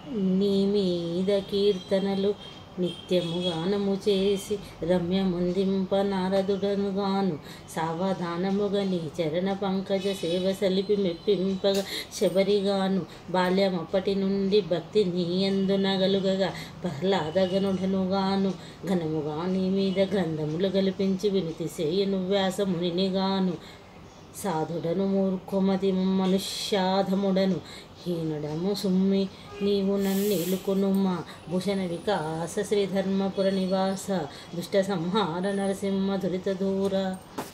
నీ మీద కీర్తనలు నిత్యము గానము చేసి రమ్యముందింప నారదుడను గాను సావధానముగా నీ చరణ పంకజ సేవ సలిపి మెప్పింపగా శబరిగాను బాల్యమప్పటి నుండి భక్తి నీ యందు నగలుగగా ప్రహ్లాదగనుడను గాను ఘనముగా నీ మీద గ్రంథములు గలిపించి వినితి సేయను వ్యాసమునిని గాను సాధుడను మూర్ఖమతి మనుష్యాధముడను హీనుడము సుమ్మి నీవు నన్నేలుకొనుమా భూషణ వికాస శ్రీధర్మపుర నివాస దుష్ట సంహార నరసింహ దురిత దూర